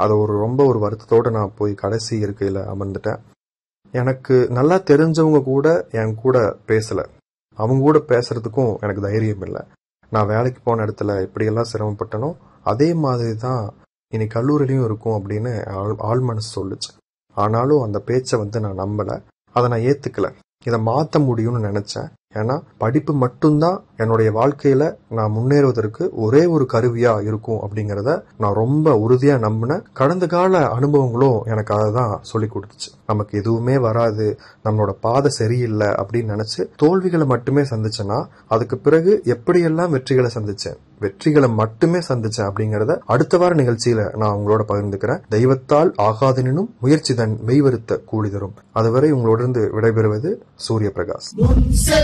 அதை ஒரு ரொம்ப ஒரு வருத்தத்தோட நான் போய் கடைசி இருக்கையில் அமர்ந்துட்டேன் எனக்கு நல்லா தெரிஞ்சவங்க கூட என் கூட பேசல அவங்க கூட பேசுறதுக்கும் எனக்கு தைரியம் இல்லை நான் வேலைக்கு போன இடத்துல எப்படியெல்லாம் சிரமப்பட்டனோ அதே மாதிரி தான் இனி கல்லூரிலையும் இருக்கும் அப்படின்னு ஆள் ஆள் மனசு சொல்லுச்சு ஆனாலும் அந்த பேச்சை வந்து நான் நம்பல அதை நான் ஏத்துக்கல இதை மாற்ற முடியும்னு நினைச்சேன் ஏன்னா படிப்பு மட்டும்தான் என்னுடைய வாழ்க்கையில நான் முன்னேறுவதற்கு ஒரே ஒரு கருவியா இருக்கும் அப்படிங்கிறத நான் ரொம்ப உறுதியா நம்பினேன் கடந்த கால அனுபவங்களும் எனக்கு அதை தான் சொல்லி கொடுத்துச்சு நமக்கு எதுவுமே வராது நம்மளோட பாதை சரியில்லை அப்படின்னு நினைச்சு தோல்விகளை மட்டுமே சந்திச்சேன்னா அதுக்கு பிறகு எப்படியெல்லாம் வெற்றிகளை சந்திச்சேன் வெற்றிகளை மட்டுமே சந்திச்சேன் அப்படிங்கறத அடுத்த வார நிகழ்ச்சியில நான் உங்களோட பகிர்ந்துக்கிறேன் தெய்வத்தால் ஆகாதனினும் முயற்சி தன் மெய்வருத்த கூலி தரும் அதுவரை உங்களோட இருந்து விடைபெறுவது சூரிய பிரகாஷ்